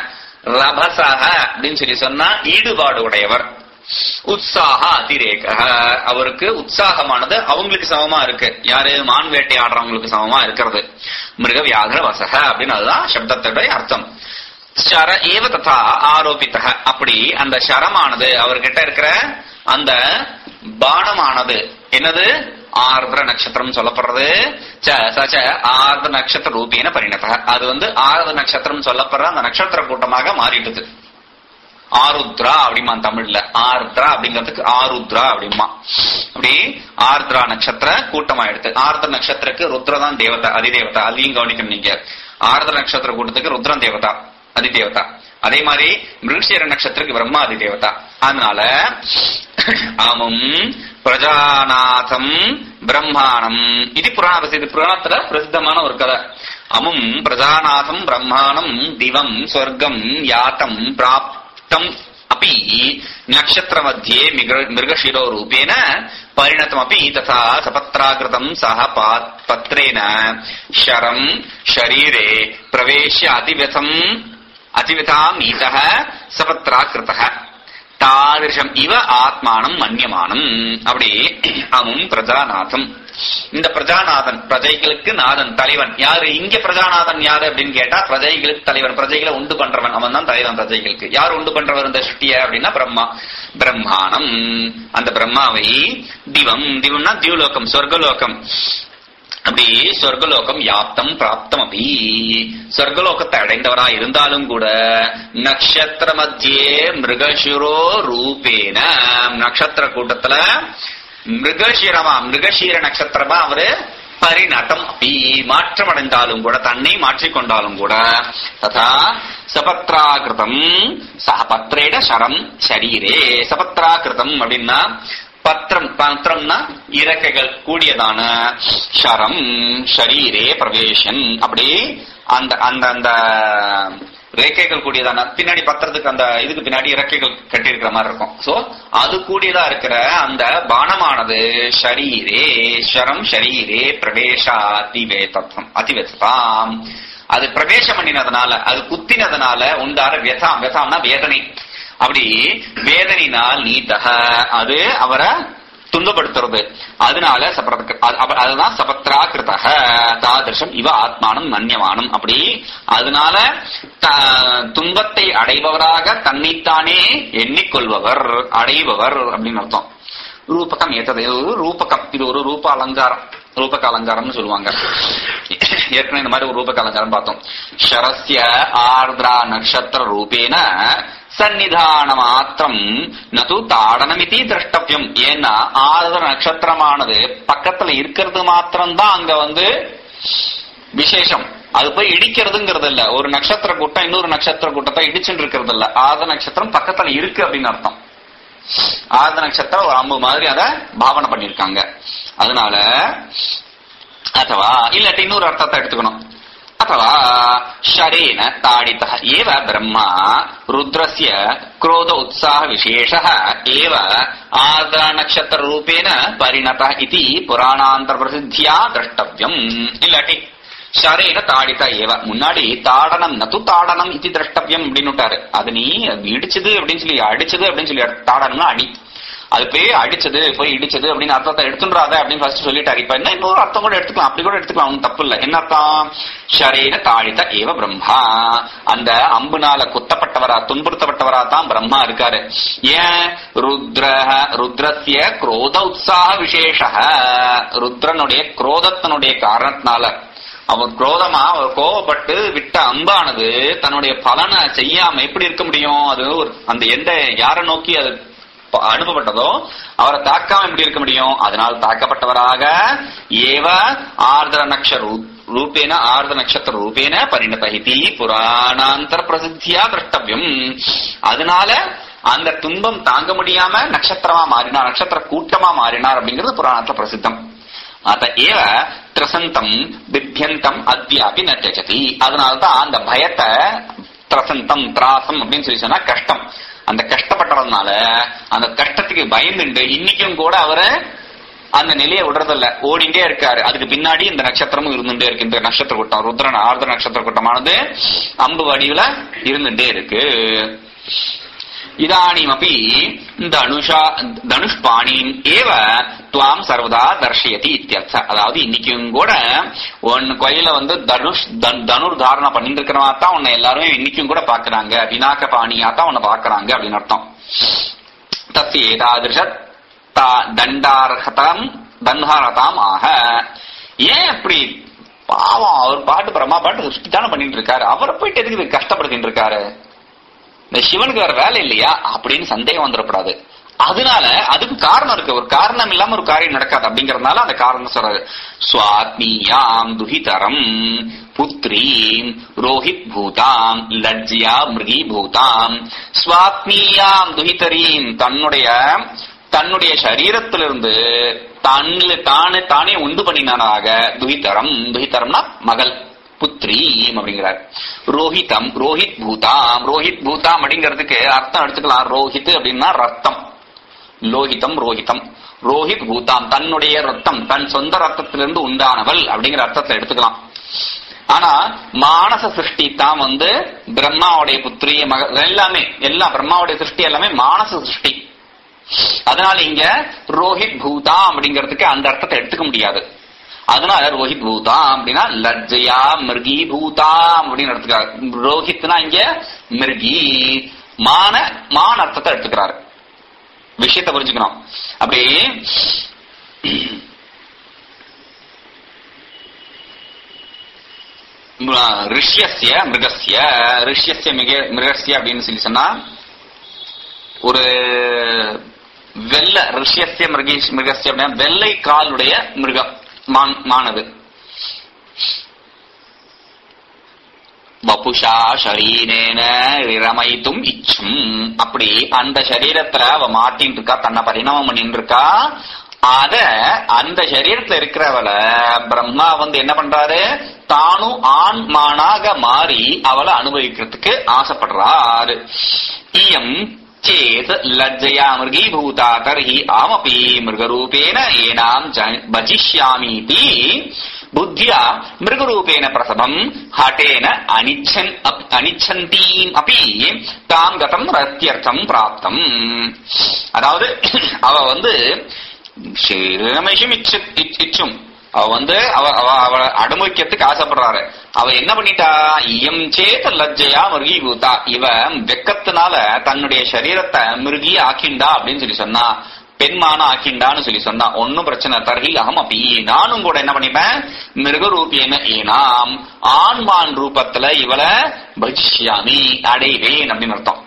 ரபசக அப்படின்னு சொல்லி சொன்னா ஈடுபாடு உடையவர் உற்சாக அதிரேக அவருக்கு உற்சாகமானது அவங்களுக்கு சமமா இருக்கு யாரு மான் வேட்டையாடுறவங்களுக்கு சமமா இருக்கிறது மிருக வியாகர வசக அப்படின்னு அதுதான் சப்தத்துடைய அர்த்தம் ஷர ஏவ ததா ஆரோபித்த அப்படி அந்த ஷரமானது அவர்கிட்ட இருக்கிற அந்த பானமானது என்னது ஆர்திர நட்சத்திரம் சொல்லப்படுறது ச ச ச ஆர்த நட்சத்திர ரூபேன பரிணத அது வந்து ஆர்த நட்சத்திரம் சொல்லப்படுற அந்த நட்சத்திர கூட்டமாக மாறிடுது ஆருத்ரா அப்படிமா தமிழ்ல ஆர்த்ரா அப்படிங்கிறதுக்கு ஆருத்ரா அப்படிமா அப்படி ஆர்த்ரா நட்சத்திர கூட்டமாயிடுது ஆர்த்த நட்சத்திரக்கு ருத்ரதான் தேவதா அதிதேவதா அதையும் கவனிக்கணும் நீங்க ஆர்த்த நட்சத்திர கூட்டத்துக்கு ருத்ரன் தேவதா அதிதேவதா அதே மாதிரி மிருகசீர நட்சத்திரக்கு பிரம்மா அதிதேவதா அதனால ஆமும் பிரஜாநாதம் பிரம்மாணம் இது புராண இது புராணத்துல பிரசித்தமான ஒரு கதை அமும் பிரஜாநாதம் பிரம்மாணம் திவம் ஸ்வர்க்கம் யாத்தம் பிராப்தம் अपि नक्षत्रमध्ये मृग- मृगशिरो रूपेण परिणतमपि तथा सपत्राकृतम् सः पा- पत्रेण शरम् शरीरे प्रवेश्य अतिव्यथम् अतिव्यथाम् ईतः सपत्राकृतः தாதிருஷம் இவ ஆத்மானம் மன்யமானம் அப்படி அமும் பிரஜாநாதம் இந்த பிரஜாநாதன் பிரஜைகளுக்கு நாதன் தலைவன் யாரு இங்க பிரஜாநாதன் யாரு அப்படின்னு கேட்டா பிரஜைகளுக்கு தலைவன் பிரஜைகளை உண்டு பண்றவன் அவன் தான் தலைவன் பிரஜைகளுக்கு யார் உண்டு பண்றவர் இந்த சிருஷ்டிய அப்படின்னா பிரம்மா பிரம்மாணம் அந்த பிரம்மாவை திவம் திவம்னா திவ்லோகம் சொர்க்கலோகம் அப்படி சொர்க்கலோகம் யாப்தம் பிராப்தம் அப்படி சொர்க்கலோகத்தை அடைந்தவரா இருந்தாலும் கூட நட்சத்திர மத்தியே மிருகசுரோ ரூபேன நட்சத்திர கூட்டத்துல மிருகஷீரமா மிருகஷீர நட்சத்திரமா அவரு பரிணட்டம் அப்படி மாற்றம் அடைந்தாலும் கூட தன்னை மாற்றிக்கொண்டாலும் கூட ததா சபத்ராகிருதம் சகபத்ரேட சரம் சரீரே சபத்ராகிருதம் அப்படின்னா பத்திரம் பத்திரம்னா இறக்கைகள் கூடியதான ஷரம் ஷரீரே பிரவேசன் அப்படி அந்த அந்த அந்த ரேக்கைகள் கூடியதான பின்னாடி பத்திரத்துக்கு அந்த இதுக்கு பின்னாடி இறக்கைகள் கட்டியிருக்கிற மாதிரி இருக்கும் சோ அது கூடியதா இருக்கிற அந்த பானமானது ஷரீரே ஷரம் ஷரீரே பிரவேசா அதிவேதம் அதிவேததாம் அது பிரவேசம் பண்ணினதுனால அது குத்தினதுனால உண்டார வியதாம் வியதாம்னா வேதனை அப்படி வேதனையினால் நீத்தக அது அவரை துன்பப்படுத்துறது அதனால சபர- அது- அப்ப- அதுதான் சபத்ராகிருதக தாதிருஷம் இவ ஆத்மானம் மன்யமானம் அப்படி அதனால த- துன்பத்தை அடைபவராக தன்னைத்தானே எண்ணிக்கொள்பவர் அடைபவர் அப்படின்னு அர்த்தம் ரூபகம் ஏத்தது இது ஒரு ரூபகம் இது ஒரு ரூப அலங்காரம் ரூபக அலங்காரம்னு சொல்லுவாங்க ஏற்கனவே இந்த மாதிரி ஒரு ரூபக அலங்காரம் பார்த்தோம் ஷரஸ்ய ஆர்திரா நட்சத்திர ரூபேன சந்நிதான மாத்திரம் நது தாடனமிதி திரஷ்டவியம் ஏன்னா ஆர்திர நட்சத்திரமானது பக்கத்துல இருக்கிறது மாத்திரம்தான் அங்க வந்து விசேஷம் அது போய் இடிக்கிறதுங்கிறது இல்ல ஒரு நட்சத்திர கூட்டம் இன்னொரு நட்சத்திர கூட்டத்தை இடிச்சுட்டு இருக்கிறது இல்ல ஆத நட்சத்திரம் பக்கத்துல இருக்கு அப்படின்னு அர்த்தம் ஆத நட்சத்திரம் ஒரு அம்பு மாதிரி அத பாவனை பண்ணிருக்காங்க அதனால ಅಥವಾ ಇಲ್ಲಟಿ ಇನ್ನೂರು ಅರ್ಥத்தை எடுத்துக்கணும் ಅಥವಾ ಶರೇನ ತಾಡಿತಃ ಏವ ಬ್ರಹ್ಮ ರುದ್ರಸ್ಯ ಕ್ರೋಧ ಉತ್ಸಾಹ ವಿಶೇಷಃ ಏವ ಆರ್ದ್ರ ನಕ್ಷತ್ರ ರೂಪೇಣ ಪರಿಣತಃ ಇತಿ ಪುರಾಣಾಂತರ ಪ್ರಸಿದ್ಧಿಯಾ ದ್ರಷ್ಟವ್ಯಂ ಇಲ್ಲಟಿ ஷரேன தாடிதா ஏவ முன்னாடி தாடனம் நது தாடனம் இது திரஷ்டவியம் அப்படின்னு விட்டாரு அது நீ இடிச்சது அப்படின்னு சொல்லி அடிச்சது அப்படின்னு சொல்லி தாடனம்னா அடி அது போய் அடிச்சது போய் இடிச்சது அப்படின்னு அர்த்தத்தை எடுத்துன்றாத அப்படின்னு ஃபர்ஸ்ட் சொல்லிட்டாரு இப்ப என்ன இன்னொரு அர்த்தம் கூட எடுத்துக்கலாம் அப்படி கூட எடுத்துக்கலாம் ஒன்றும் தப்பு இல்ல என்ன அர்த்தம் ஷரீர தாழித ஏவ பிரம்மா அந்த அம்புனால குத்தப்பட்டவரா துன்புறுத்தப்பட்டவரா தான் பிரம்மா இருக்காரு ஏன் ருத்ர ருத்ரஸ்ய குரோத உற்சாக விசேஷ ருத்ரனுடைய குரோதத்தினுடைய காரணத்தினால அவர் குரோதமா அவர் கோவப்பட்டு விட்ட அம்பானது தன்னுடைய பலனை செய்யாம எப்படி இருக்க முடியும் அது ஒரு- அந்த எந்த யாரை நோக்கி அது ப- அனுப்பப்பட்டதோ அவரை தாக்காம எப்படி இருக்க முடியும் அதனால் தாக்கப்பட்டவராக ஏவ ஆர்திர நக்ஷ ரூ- ரூபேன ஆர்த நட்சத்திர ரூபேன பரிணதஹிதி புராணாந்தர பிரசித்தியா திரஷ்டவியம் அதனால அந்த துன்பம் தாங்க முடியாம நட்சத்திரமா மாறினார் நட்சத்திர கூட்டமா மாறினார் அப்படிங்கிறது புராணத்துல பிரசித்தம் அத ஏவ திரசந்தம் பித்தியந்தம் அத்தியாபி நத்தியச்சதி அதனால்தான் அந்த பயத்தை திரசந்தம் திராசம் அப்படின்னு சொல்லி சொன்னா கஷ்டம் அந்த கஷ்டப்பட்டதுனால அந்த கஷ்டத்துக்கு பயந்துண்டு இன்னைக்கும் கூட அவரு அந்த நிலையை விடுறதில்ல ஓடிண்டே இருக்காரு அதுக்கு பின்னாடி இந்த நட்சத்திரமும் இருந்துட்டே இருக்கு இந்த நட்சத்திர கூட்டம் ருத்ரன் ஆர்த நட்சத்திர கூட்டமானது அம்பு வடிவுல இருந்துட்டே இருக்கு இதானிமபி தனுஷா தனுஷ்பாணிம் ஏவ துவாம் சர்வதா தர்ஷயதி இத்தியர்த்த அதாவது இன்னைக்கும் கூட உன் கையில வந்து தனுஷ் தன்- தனுர் தாரண பண்ணிட்டு இருக்கிறவா தான் உன்னை எல்லாரும் இன்னைக்கும் கூட பாக்குறாங்க வினாக்க பாணியா தான் உன்னை பாக்குறாங்க அப்படின்னு அர்த்தம் தஸ்ய ஏதாதிருஷ தா- தண்டார்ஹதாம் தன்ஹாரதாம் ஆக ஏன் அப்படி பாவம் அவர் பாட்டு பிரம்மா பாட்டு சுத்தி தானே பண்ணிட்டு இருக்காரு அவரை போயிட்டு எதுக்கு இது கஷ்டப்படுத்திட்டு இருக்காரு இந்த சிவனுக்கு வேற வேலை இல்லையா அப்படின்னு சந்தேகம் வந்துடக்கூடாது அதனால அதுக்கு காரணம் இருக்கு ஒரு காரணம் இல்லாம ஒரு காரியம் நடக்காது அப்படிங்கறதுனால அந்த காரணம் சொல்றாரு சுவாத்மீயாம் துஹிதரம் புத்ரீம் ரோஹித் பூதாம் லஜ்ஜியா மிருகி பூதாம் சுவாத்மீயாம் துஹிதரீம் தன்னுடைய தன்னுடைய சரீரத்திலிருந்து தன்னில் தானே தானே உண்டு பண்ணினானாக துஹிதரம் துஹிதரம்னா மகள் புத்ரீம் அப்படிங்கிறார் ரோஹிதம் ரோஹித் பூதாம் ரோஹித் பூதாம் அப்படிங்கிறதுக்கு அர்த்தம் எடுத்துக்கலாம் ரோஹித் அப்படின்னா ரத்தம் லோஹிதம் ரோஹிதம் ரோஹித் பூதாம் தன்னுடைய ரத்தம் தன் சொந்த ரத்தத்திலிருந்து உண்டானவள் அப்படிங்கிற அர்த்தத்தை எடுத்துக்கலாம் ஆனா மானச சிருஷ்டி தான் வந்து பிரம்மாவுடைய புத்திரிய மக எல்லாமே எல்லாம் பிரம்மாவுடைய சிருஷ்டி எல்லாமே மானச சிருஷ்டி அதனால இங்க ரோஹித் பூதாம் அப்படிங்கிறதுக்கு அந்த அர்த்தத்தை எடுத்துக்க முடியாது அதனால ரோஹித் பூதாம் அப்படின்னா லஜ்ஜயா மிருகி பூதாம் அப்படின்னு எடுத்துக்கிறார் ரோஹித்னா இங்க மிருகி மான மான அர்த்தத்தை எடுத்துக்கிறாரு விஷயத்தை புரிஞ்சுக்கணும் அப்படி ரிஷ்யஸ்ய மிருகஸ்ய ரிஷ்யஸ்ய மிக மிருகஸ்ய அப்படின்னு சொல்லி சொன்னா ஒரு வெள்ள ரிஷ்யஸ்ய மிருகேஷ் மிருகஸ்ய அப்படின்னா வெள்ளை காலுடைய மிருகம் மான் மானது வபுஷா ஷரீரேன ரமைத்தும் இச்சும் அப்படி அந்த சரீரத்துல அவ மாட்டின்னு இருக்கா தன்னை பரிணாமம் பண்ணிட்டு இருக்கா அத அந்த சரீரத்துல இருக்கிறவளை பிரம்மா வந்து என்ன பண்றாரு தானும் ஆண் மானாக மாறி அவளை அனுபவிக்கிறதுக்கு ஆசைப்படுறாரு இயம் சேத் லஜ்ஜயா மிருகீபூதா தர்ஹி ஆமபி மிருகரூபேன ஏனாம் ஜ- பஜிஷ்யாமீதி புத்தியா மிருகரூபேன பிரசவம் ஹட்டேன அனிச்சன் அப்- அனிச்சந்தீம் அப்பி தாம் கதம் ரத்தியர்த்தம் பிராப்தம் அதாவது அவ வந்து ரமேஷும் இச்சும் அவ வந்து அவ அவ அவளை அனுபவிக்கிறதுக்கு ஆசைப்படுறாரு அவ என்ன பண்ணிட்டா இயம் சேத லஜ்ஜையா மிருகி பூத்தா இவ வெக்கத்தினால தன்னுடைய சரீரத்தை மிருகி ஆக்கிண்டா அப்படின்னு சொல்லி சொன்னா பெண்மான ஆக்கிண்டான்னு சொல்லி சொன்னா ஒன்னும் பிரச்சனை தர்ஹி அகம் அப்பி நானும் கூட என்ன பண்ணிப்பேன் மிருக ரூபியன ஏனாம் ஆண்மான் ரூபத்துல இவளை பஜிஷ்யாமி அடைவேன் அப்படின்னு அர்த்தம்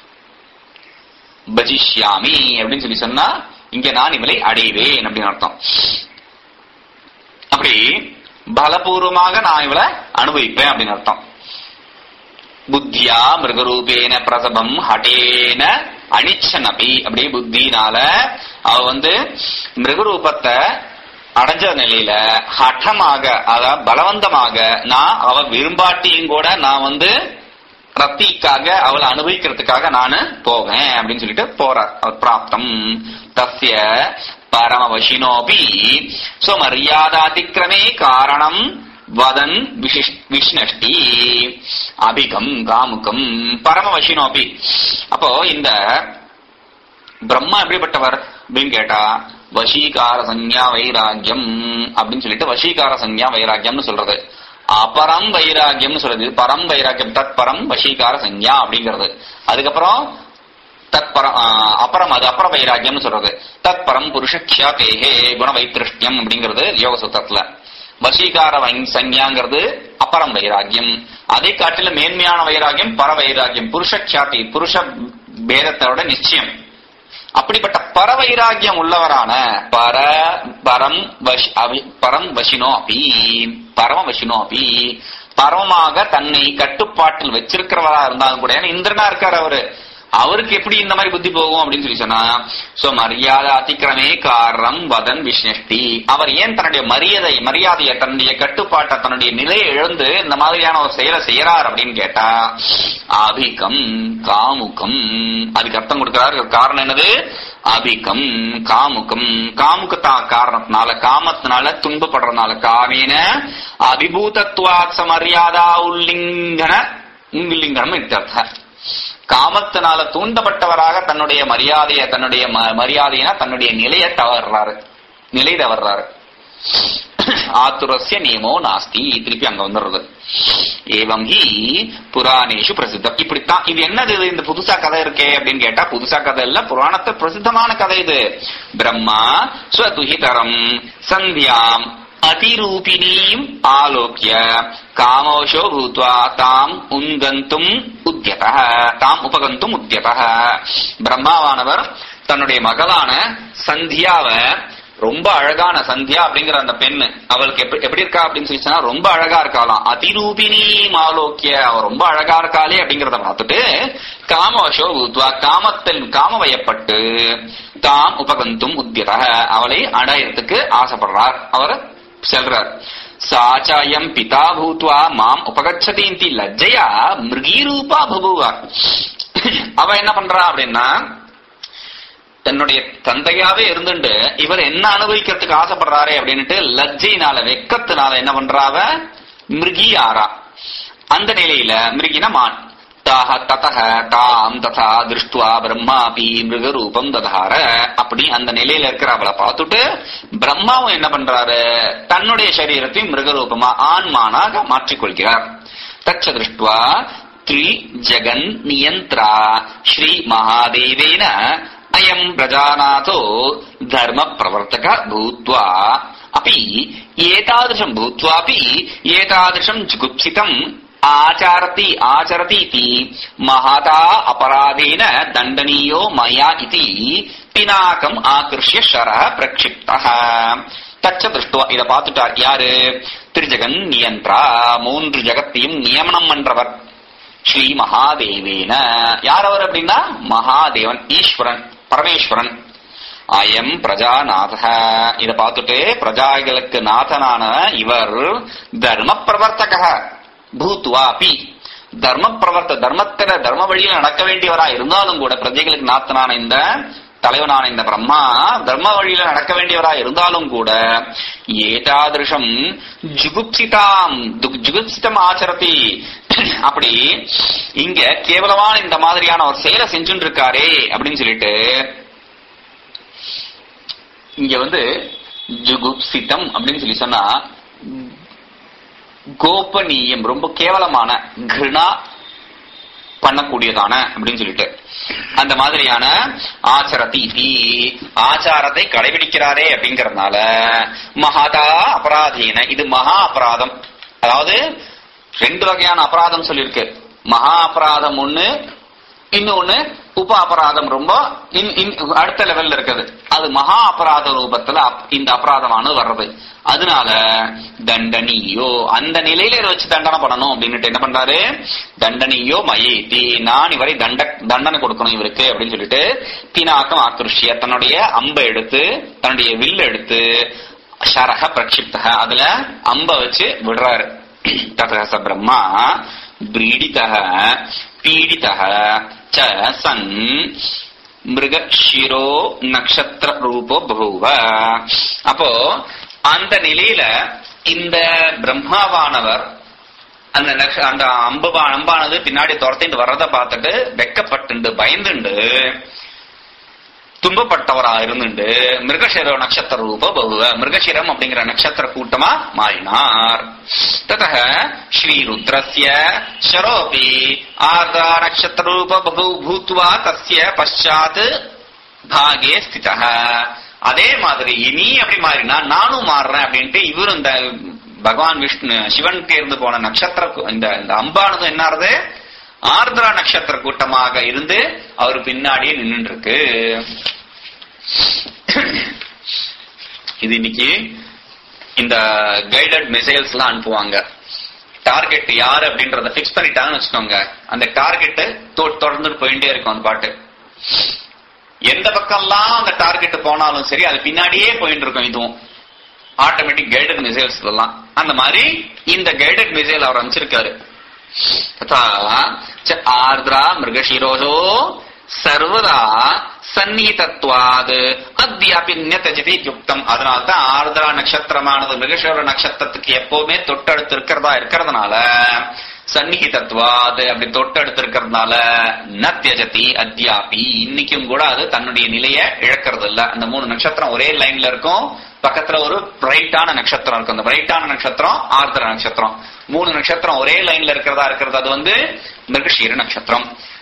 பஜிஷ்யாமி அப்படின்னு சொல்லி சொன்னா இங்க நான் இவளை அடைவேன் அப்படின்னு அர்த்தம் அப்படி பலபூர்வமாக நான் இவளை அனுபவிப்பேன் அப்படின்னு அர்த்தம் புத்தியா மிருகரூபேன பிரசபம் ஹட்டேன அனிச்சன் அப்படி அப்படியே புத்தினால அவ வந்து மிருகரூபத்தை அடைஞ்ச நிலையில ஹட்டமாக அதாவது பலவந்தமாக நான் அவ விரும்பாட்டியும் கூட நான் வந்து ரத்திக்காக அவளை அனுபவிக்கிறதுக்காக நானு போவேன் அப்படின்னு சொல்லிட்டு போறார் அவர் பிராப்தம் தஸ்ய பரமவசினோபி ஸ்வமரியாதாதிக்கிரமே காரணம் வதன் விசிஷ்- விஷ்ணஷ்டி அபிகம் காமுகம் பரமவசினோ அபி அப்போ இந்த பிரம்மா எப்படிப்பட்டவர் அப்படின்னு கேட்டா வசீகார சஞ்ஞா வைராக்கியம் அப்படின்னு சொல்லிட்டு வசீகார சஞ்ஞா வைராக்கியம்னு சொல்றது அபரம் வைராக்கியம்னு சொல்றது இது பரம் வைராக்கியம் தத் பரம் வசீகார சஞ்ஞா அப்படிங்கிறது அதுக்கப்புறம் தத் பரம் ஆஹ், அபரம் அது அபர வைராக்கியம்னு சொல்றது தத் பரம் புருஷக்ஷாதேகே குண வைத்திருஷ்டியம் அப்படிங்கிறது யோக சூத்திரத்துல வசீகார வை- சஞ்ஞாங்கிறது அபரம் வைராக்கியம் அதை காட்டில மேன்மையான வைராக்கியம் பர வைராக்கியம் புருஷக்ஷாதி புருஷ பேதத்தோட நிச்சயம் அப்படிப்பட்ட பரவைராகியம் உள்ளவரான பர பரம் வஷ் அவி- பரம் வசினோ அபி பரம வசினோ அபி பரமமாக தன்னை கட்டுப்பாட்டில் வச்சிருக்கிறவரா இருந்தாலும் கூட ஏன்னா இந்திரனா இருக்காரு அவரு அவருக்கு எப்படி இந்த மாதிரி புத்தி போகும் அப்படின்னு சொல்லி சொன்னா சோ மரியாதை அதிக்கிரமே காரணம் வதன் விஷ்ணஷ்டி அவர் ஏன் தன்னுடைய மரியாதை மரியாதையை தன்னுடைய கட்டுப்பாட்டை தன்னுடைய நிலையை இழந்து இந்த மாதிரியான ஒரு செயலை செய்யறார் அப்படின்னு கேட்டா அபிகம் காமுகம் அதுக்கு அர்த்தம் கொடுக்கிறார் காரணம் என்னது அபிகம் காமுகம் காமுகத்தா காரணத்தினால காமத்தினால துன்பப்படுறதுனால காமேன அபிபூதத்வாத் சமரியாதா உல்லிங்கன உல்லிங்கனம் இத்தர்த்த காமத்தினால தூண்டப்பட்டவராக தன்னுடைய மரியாதையை தன்னுடைய ம- மரியாதையினா தன்னுடைய நிலையை தவறுறாரு நிலை தவறுறாரு ஆத்துரஸ்ய நியமோ நாஸ்தி திருப்பி அங்க வந்துடுறது ஏவம் ஹி புராணேஷு பிரசித்தம் இப்படித்தான் இது என்னது இது இந்த புதுசா கதை இருக்கே அப்படின்னு கேட்டா புதுசா கதை இல்ல புராணத்தை பிரசித்தமான கதை இது பிரம்மா ஸ்வதுஹிதரம் சந்தியாம் அதிரூபிணீம் ஆலோக்கிய காமோஷோ பூத்வா தாம் உங்கந்தும் உத்தியத தாம் உபகந்தும் உத்தியத பிரம்மாவானவர் தன்னுடைய மகளான சந்தியாவை ரொம்ப அழகான சந்தியா அப்படிங்கிற அந்த பெண்ணு அவளுக்கு எப்படி எப்படி இருக்கா அப்படின்னு சொல்லி சொன்னா ரொம்ப அழகா இருக்காளாம் அதிரூபிணி மாலோக்கிய அவ ரொம்ப அழகா இருக்காளே அப்படிங்கறத பார்த்துட்டு காமவசோ பூத்வா காமத்தில் காமவயப்பட்டு தாம் உபகந்தும் உத்தியத அவளை அடையறதுக்கு ஆசைப்படுறார் அவர் செல்றார் சாச்சாயம் பிதா பூத்வா மாம் உபகச்சதி லஜ்ஜையா மிருகீரூபா பபுவா அவ என்ன பண்றா அப்படின்னா தன்னுடைய தந்தையாவே இருந்துட்டு இவர் என்ன அனுபவிக்கிறதுக்கு ஆசைப்படுறாரே அப்படின்னுட்டு லஜ்ஜையினால வெக்கத்தினால என்ன பண்றாவ மிருகி ஆறா அந்த நிலையில மிருகின மான் தாஹ ததஹ தாம் ததா திருஷ்டுவா பிரம்மாபி மிருகரூபம் ததார அப்படி அந்த நிலையில இருக்கிற அவளை பார்த்துட்டு பிரம்மாவும் என்ன பண்றாரு தன்னுடைய சரீரத்தை மிருகரூபமா ஆண்மானாக மாற்றிக்கொள்கிறார் தச்ச திருஷ்டுவா த்ரி ஜெகன் நியந்திரா ஸ்ரீ மகாதேவேன அயம் பிரஜாநாதோ தர்ம பிரவர்த்தக பூத்வா अपि एतादृशं भूत्वापि एतादृशं जुगुप्सितम् आचरति आचरतीति महता अपराधेन दण्डनीयो मया इति पिनाकम् आकृष्य शरः प्रक्षिप्तः தச்ச திருஷ்டுவா இத பார்த்துட்டார் யாரு திருஜகன் நியந்திரா மூன்று ஜகத்தையும் நியமனம் பண்றவர் ஸ்ரீ மகாதேவேன யார் அவர் அப்படின்னா மகாதேவன் ஈஸ்வரன் பரமேஸ்வரன் அயம் பிரஜாநாத இத பார்த்துட்டு பிரஜாகளுக்கு நாதனான இவர் தர்ம பிரவர்த்தக பூத்வா பி தர்ம பிரவர்த்த தர்மத்தில தர்ம வழியில் நடக்க வேண்டியவரா இருந்தாலும் கூட பிரஜைகளுக்கு நாத்தனான இந்த தலைவனான இந்த பிரம்மா தர்ம வழியில நடக்க வேண்டியவரா இருந்தாலும் கூட ஏதாதிருஷம் ஜுகுப்சிதாம் து- ஜுகுப்சிதம் ஆச்சரதி அப்படி இங்க கேவலமான இந்த மாதிரியான ஒரு செயலை செஞ்சுட்டு இருக்காரே அப்படின்னு சொல்லிட்டு இங்க வந்து ஜுகுப்சிதம் அப்படின்னு சொல்லி சொன்னா கோபனீயம் ரொம்ப கேவலமான கிருணா பண்ணக்கூடியதான அப்படின்னு சொல்லிட்டு அந்த மாதிரியான ஆச்சரதி இதி, ஆச்சாரத்தை கடைபிடிக்கிறாரே அப்படிங்கறதுனால மகாதா அபராதீன இது மகா அபராதம் அதாவது ரெண்டு வகையான அபராதம் சொல்லியிருக்கு மகா அபராதம் ஒண்ணு இன்னொன்னு உப அபராதம் ரொம்ப இன்- இன்- அடுத்த லெவல்ல இருக்குது அது மகா அபராத ரூபத்துல அப்- இந்த அபராதமானது வர்றது அதனால தண்டனியோ அந்த நிலையில இதை வச்சு தண்டனை பண்ணணும் அப்படின்னுட்டு என்ன பண்றாரு தண்டனியோ மயேதி நான் இவரை தண்ட தண்டனை கொடுக்கணும் இவருக்கு அப்படின்னு சொல்லிட்டு பினாக்கம் ஆக்ருஷ்ய தன்னுடைய அம்பை எடுத்து தன்னுடைய வில்ல எடுத்து ஷரக பிரக்ஷிப்தக அதுல அம்ப வச்சு விடுறாரு ததக ச பிரம்மா பிரீடிதः பீடிதः ச சன் மிருகஷிரோ நக்ஷத்திர ரூபோ பகுவ அப்போ அந்த நிலையில இந்த பிரம்மாவானவர் அந்த நக்ஷ- அந்த அம்பு அம்பானது பின்னாடி துரத்திட்டு வர்றதை பார்த்துட்டு வெக்கப்பட்டு பயந்துண்டு துன்பப்பட்டவரா இருந்துண்டு மிருகசிர நட்சத்திர ரூப பகுவ மிருகசிரம் அப்படிங்கிற நட்சத்திர கூட்டமா மாறினார் ததக ஸ்ரீருத்ரஸ்ய ஷரோபி ஆர்தா நட்சத்திர ரூப பகு பூத்வா தஸ்ய பஷாத் பாகே ஸ்திதः அதே மாதிரி இனி அப்படி மாறினா நானும் மாறுறேன் அப்படின்ட்டு இவரும் இந்த பகவான் விஷ்ணு சிவனுக்கு இருந்து போன நட்சத்திர கூ- இந்த இந்த அம்பானதும் என்ன ஆறுது ஆர்திரா நட்சத்திர கூட்டமாக இருந்து அவர் பின்னாடியே நின்னுட்டு இருக்கு இது இன்னைக்கு இந்த கைடட் மிசைல்ஸ் எல்லாம் அனுப்புவாங்க டார்கெட் யாரு அப்படின்றத பிக்ஸ் பண்ணிட்டாங்கன்னு வச்சுக்கோங்க அந்த டார்கெட் தொடர்ந்து போயிட்டே இருக்கும் அந்த பாட்டு எந்த பக்கம்லாம் அந்த டார்கெட் போனாலும் சரி அது பின்னாடியே போயிட்டு இருக்கும் இதுவும் ஆட்டோமேட்டிக் கைடட் மிசைல்ஸ் எல்லாம் அந்த மாதிரி இந்த கைடட் மிசைல் அவர் அமைச்சிருக்காரு तथा च आर्द्रा मृगशिरोजो सर्वदा சந்நிதத்வாது அத்தியாபி நியத்தஜதி யுக்தம் அதனால்தான் ஆர்திரா நட்சத்திரமானது மிருகசோர நட்சத்திரத்துக்கு எப்பவுமே தொட்டடுத்து இருக்கிறதா இருக்கிறதுனால சந்நிகிதத்வாது அப்படி தொட்டடுத்து இருக்கிறதுனால ந தியஜதி அத்தியாபி இன்னைக்கும் கூட அது தன்னுடைய நிலையை இழக்கிறது இல்ல அந்த மூணு நட்சத்திரம் ஒரே லைன்ல இருக்கும் பக்கத்துல ஒரு பிரைட்டான நட்சத்திரம் இருக்கும் அந்த பிரைட்டான நட்சத்திரம் ஆர்திர நட்சத்திரம் மூணு நட்சத்திரம் ஒரே லைன்ல இருக்கிறதா இருக்கிறது அது வந்து மிருகஷீர நட்சத்திரம்